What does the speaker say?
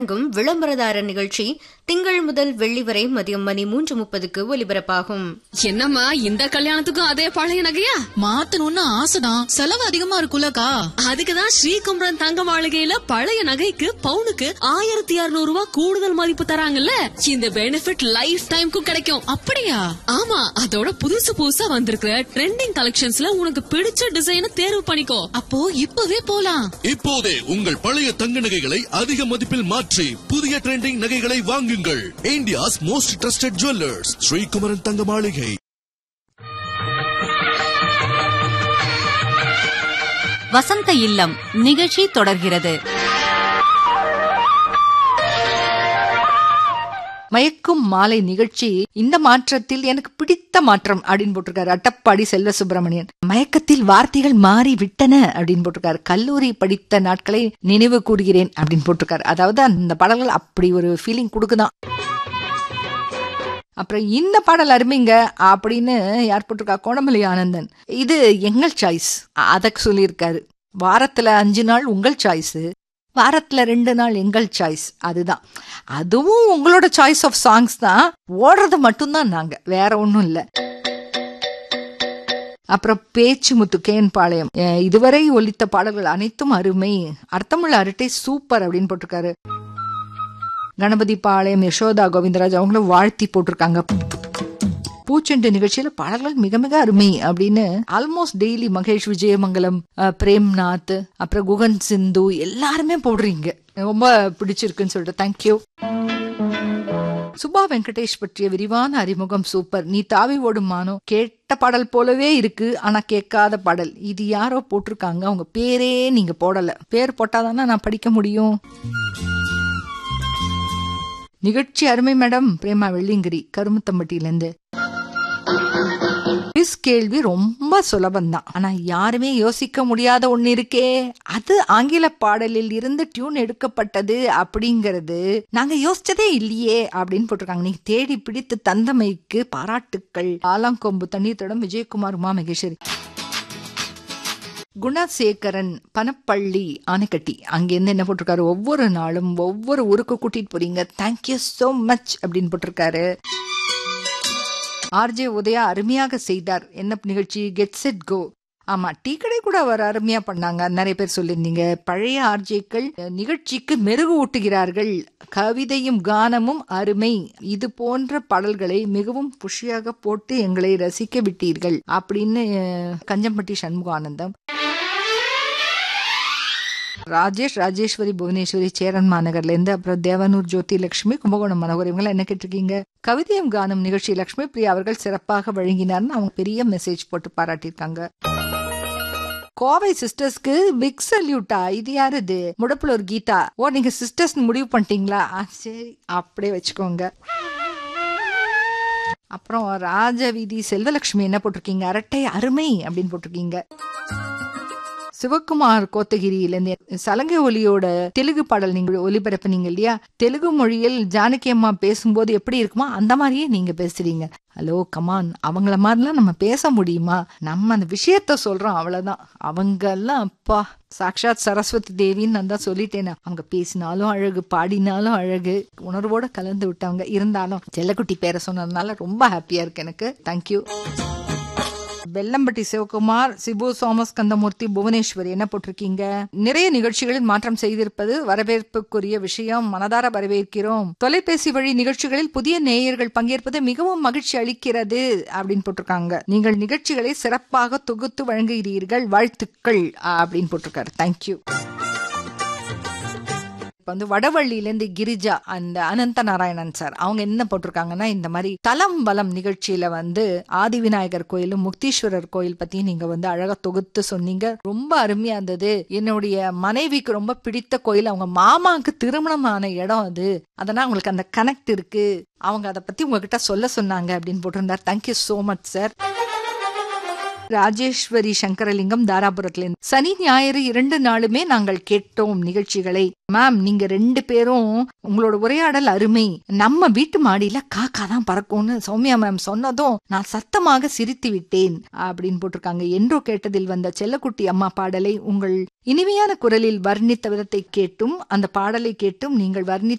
வழங்கும் விளம்பரதார நிகழ்ச்சி திங்கள் முதல் வெள்ளி வரை மதியம் மணி மூன்று முப்பதுக்கு ஒலிபரப்பாகும் என்னம்மா இந்த கல்யாணத்துக்கும் அதே பழைய நகையா மாத்தணும்னு ஆசைதான் செலவு அதிகமா இருக்குல்லக்கா அதுக்குதான் ஸ்ரீகுமரன் தங்க மாளிகையில பழைய நகைக்கு பவுனுக்கு ஆயிரத்தி இருநூறு ரூபாய் கூடுதல் மதிப்பு தராங்கல்ல இந்த பெனிஃபிட் லைஃப் டைம்க்கும் கிடைக்கும் அப்படியா ஆமா அதோட புதுசு புதுசா வந்திருக்கிற ட்ரெண்டிங் கலெக்ஷன்ஸ்ல உனக்கு பிடிச்ச டிசைனை தேர்வு பண்ணிக்கோ அப்போ இப்பவே போலாம் இப்போதே உங்கள் பழைய தங்க நகைகளை அதிக மதிப்பில் மாற்றி புதிய ட்ரெண்டிங் நகைகளை வாங்குங்கள் India's most trusted jewellers Sreekumaran Thanga Maaligai வசந்த இல்லம் நிகழ்ச்சி தொடர்கிறது மயக்கும் மாலை நிகழ்ச்சி இந்த மாற்றத்தில் எனக்கு பிடித்த மாற்றம் அப்படின்னு போட்டிருக்காரு அட்டப்பாடி செல்வ சுப்பிரமணியன் மயக்கத்தில் வார்த்தைகள் மாறி விட்டன அப்படின்னு போட்டிருக்காரு கல்லூரி படித்த நாட்களை நினைவு கூறுகிறேன் அப்படின்னு போட்டிருக்காரு அதாவது அந்த பாடல்கள் அப்படி ஒரு ஃபீலிங் கொடுக்குதான் அப்புறம் இந்த பாடல் அருமைங்க அப்படின்னு யார் போட்டிருக்கா கோணமலை ஆனந்தன் இது எங்கள் சாய்ஸ் அதை சொல்லியிருக்காரு வாரத்துல அஞ்சு நாள் உங்கள் சாய்ஸ் வாரத்துல ரெண்டு நாள் எங்கள் சாய்ஸ் அதுதான் அதுவும் உங்களோட சாய்ஸ் ஆஃப் சாங்ஸ் தான் ஓடுறது மட்டும்தான் நாங்க வேற ஒன்றும் இல்லை அப்புறம் பேச்சு முத்து கேன்பாளையம் அஹ் இதுவரை ஒலித்த பாடல்கள் அனைத்தும் அருமை அர்த்தமுள்ள அரட்டை சூப்பர் அப்படின்னு போட்டிருக்காரு கணபதி பாளையம் யசோதா கோவிந்தராஜ் அவங்களும் வாழ்த்தி போட்டிருக்காங்க பூச்செண்டு நிகழ்ச்சியில பாடல்கள் மிக மிக அருமை அப்படின்னு ஆல்மோஸ்ட் டெய்லி மகேஷ் விஜயமங்கலம் அஹ், பிரேம்நாத் அப்புறம் குகன் சிந்து எல்லாருமே போடுறீங்க ரொம்ப பிடிச்சிருக்குன்னு சொல்லிட்டு தேங்க்யூ சுபா வெங்கடேஷ் பற்றிய விரிவான அறிமுகம் சூப்பர் நீ தாவி ஓடும் மானோ கேட்ட பாடல் போலவே இருக்கு ஆனா கேட்காத பாடல் இது யாரோ போட்டிருக்காங்க அவங்க பேரே நீங்க போடல பேர் போட்டாதானே நான் படிக்க முடியும் நிகழ்ச்சி அருமை மேடம் பிரேமா வெள்ளிங்கிரி கருமுத்தம்பட்டியிலேருந்து குவிஸ் கேள்வி ரொம்ப சுலபம்தான் ஆனா யாருமே யோசிக்க முடியாத ஒண்ணு இருக்கே அது ஆங்கில பாடலில் இருந்து டியூன் எடுக்கப்பட்டது அப்படிங்கறது நாங்க யோசிச்சதே இல்லையே அப்படின்னு போட்டிருக்காங்க நீங்க தேடி பிடித்து தந்தமைக்கு பாராட்டுக்கள் ஆலாங்கொம்பு தண்ணீர்த்தடம் விஜயகுமார் உமா மகேஸ்வரி குணசேகரன் பனப்பள்ளி ஆனைக்கட்டி அங்கேருந்து என்ன போட்டிருக்காரு ஒவ்வொரு நாளும் ஒவ்வொரு ஊருக்கு கூட்டிட்டு போறீங்க தேங்க்யூ so மச் அப்படின்னு போட்டிருக்காரு ஆர்ஜே உதயா அருமையாக செய்தார் என்ன நிகழ்ச்சி கெட் செட் கோ ஆமா டீ கடை கூட அவர் அருமையா பண்ணாங்க நிறைய பேர் சொல்லியிருந்தீங்க பழைய ஆர்ஜேக்கள் நிகழ்ச்சிக்கு மெருகு ஊட்டுகிறார்கள் கவிதையும் கானமும் அருமை இது போன்ற பாடல்களை மிகவும் புஷியாக போட்டு எங்களை ரசிக்க விட்டீர்கள் அப்படின்னு அஹ், கஞ்சம்பட்டி சண்முகானந்தம் ராஜேஷ் ராஜேஸ்வரி புவனேஸ்வரி சேரன் மாநகர்ல இருந்து அப்புறம் தேவனூர் ஜோதி லட்சுமி கும்பகோணம் மனோகர் இவங்க என்ன கேட்டிருக்கீங்க கவிதையும் கானம் நிகழ்ச்சி லட்சுமி பிரியா அவர்கள் சிறப்பாக வழங்கினார்னு அவங்க பெரிய மெசேஜ் போட்டு பாராட்டியிருக்காங்க கோவை சிஸ்டர்ஸ்க்கு பிக் சல்யூட்டா இது யாரு இது முடப்புலூர் கீதா ஓ நீங்க சிஸ்டர்ஸ் முடிவு பண்ணிட்டீங்களா ஆ, சரி அப்படியே வச்சுக்கோங்க அப்புறம் ராஜவீதி செல்வலட்சுமி என்ன போட்டிருக்கீங்க அரட்டை அருமை அப்படின்னு போட்டிருக்கீங்க சிவகுமார் கோத்தகிரியிலேருந்து சலங்கை ஒலியோட தெலுங்கு பாடல் நீங்க ஒலிபரப்புனீங்க இல்லையா தெலுங்கு மொழியில் ஜானகி அம்மா பேசும்போது எப்படி இருக்குமோ அந்த மாதிரியே நீங்க பேசுறீங்க ஹலோ கமான் அவங்கள மாதிரிலாம் நம்ம பேச முடியுமா நம்ம அந்த விஷயத்த சொல்றோம் அவ்வளவுதான் அவங்க எல்லாம் அப்பா சாக்ஷாத் சரஸ்வதி தேவின்னு நான் தான் சொல்லிட்டேனே அவங்க பேசினாலும் அழகு பாடினாலும் அழகு உணர்வோட கலந்து விட்டவங்க இருந்தாலும் செல்லக்குட்டி பேரை சொன்னதுனால ரொம்ப ஹாப்பியா இருக்கு எனக்கு தேங்க்யூ வெல்லம்பட்டி சிவகுமார் சிபு சோமஸ் கந்தமூர்த்தி புவனேஸ்வரி என்ன போட்டிருக்கீங்க நிறைய நிகழ்ச்சிகளில் மாற்றம் செய்திருப்பது வரவேற்புக்குரிய விஷயம் மனதார வரவேற்கிறோம் தொலைபேசி வழி நிகழ்ச்சிகளில் புதிய நேயர்கள் பங்கேற்பது மிகவும் மகிழ்ச்சி அளிக்கிறது அப்படின்னு போட்டிருக்காங்க நீங்கள் நிகழ்ச்சிகளை சிறப்பாக தொகுத்து வழங்குகிறீர்கள் வாழ்த்துக்கள் அப்படின்னு போட்டிருக்காரு தேங்க்யூ இப்ப வந்து வடவள்ளியிலேருந்து கிரிஜா அந்த அனந்த நாராயணன் சார் அவங்க என்ன போட்டிருக்காங்கன்னா இந்த மாதிரி தலம் பலம் நிகழ்ச்சியில வந்து ஆதிவிநாயகர் கோயிலும் முக்தீஸ்வரர் கோயில் பத்தி நீங்க வந்து அழகா தொகுத்து சொன்னீங்க ரொம்ப அருமையா இருந்தது என்னுடைய மனைவிக்கு ரொம்ப பிடித்த கோயில் அவங்க மாமாவுக்கு திருமணமான இடம் அது அதனால அவங்களுக்கு அந்த கனெக்ட் இருக்கு அவங்க அதை பத்தி உங்ககிட்ட சொல்ல சொன்னாங்க அப்படின்னு போட்டிருந்தார் thank you so much sir Rajeswari Sankaralingam தாராபுரத்துல இருந்து. சனி ஞாயிறு இரண்டு நாளுமே நாங்கள் கேட்டோம் நிகழ்ச்சிகளை மேம் நீங்க ரெண்டு பேரும் உங்களோட உரையாடல் அருமை நம்ம வீட்டு மாடியில காக்கா தான் பறக்கும்னு சௌமியா மேம் சொன்னதும் நான் சத்தமாக சிரித்து விட்டேன் அப்படின்னு போட்டிருக்காங்க என்றோ கேட்டதில் வந்த செல்லக்குட்டி அம்மா பாடலை உங்கள் இனிமையான குரலில் வர்ணித்த விதத்தை கேட்டும் அந்த பாடலை கேட்டும் நீங்கள் வர்ணித்த